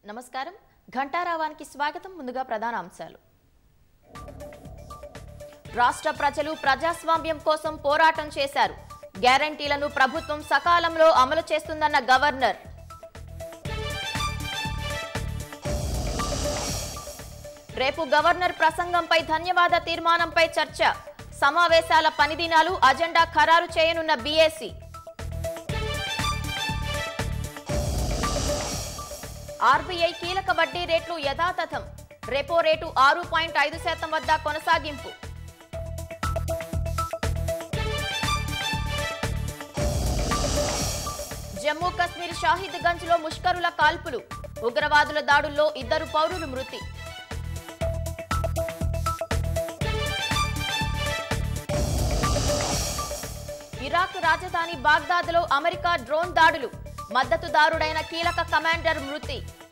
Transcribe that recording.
నమస్కారం ఘంటారావానికి స్వాగతం ముందుగా ప్రధాన అంశాలు రాష్ట్ర ప్రజలు ప్రజాస్వామ్యం కోసం పోరాటం చేశారు గ్యారంటీలను ప్రభుత్వం సకాలంలో అమలు చేస్తుందన్న గవర్నర్ రేపు గవర్నర్ ప్రసంగంపై ధన్యవాద తీర్మానంపై చర్చ సమావేశాల పని దినాలు అజెండా ఖరారు చేయనున్న బీఏసీ ఆర్బీఐ కీలక వడ్డీ రేట్లు యథాతథం రెపో రేటు ఆరు పాయింట్ ఐదు శాతం వద్ద కొనసాగింపు జమ్మూ కశ్మీర్ షాహిద్ గంజ్ లో ముష్కరుల కాల్పులు ఉగ్రవాదుల దాడుల్లో ఇద్దరు పౌరులు మృతి ఇరాక్ రాజధాని బాగ్దాద్లో అమెరికా డ్రోన్ దాడులు మద్దతుదారుడైన కీలక కమాండర్ మృతి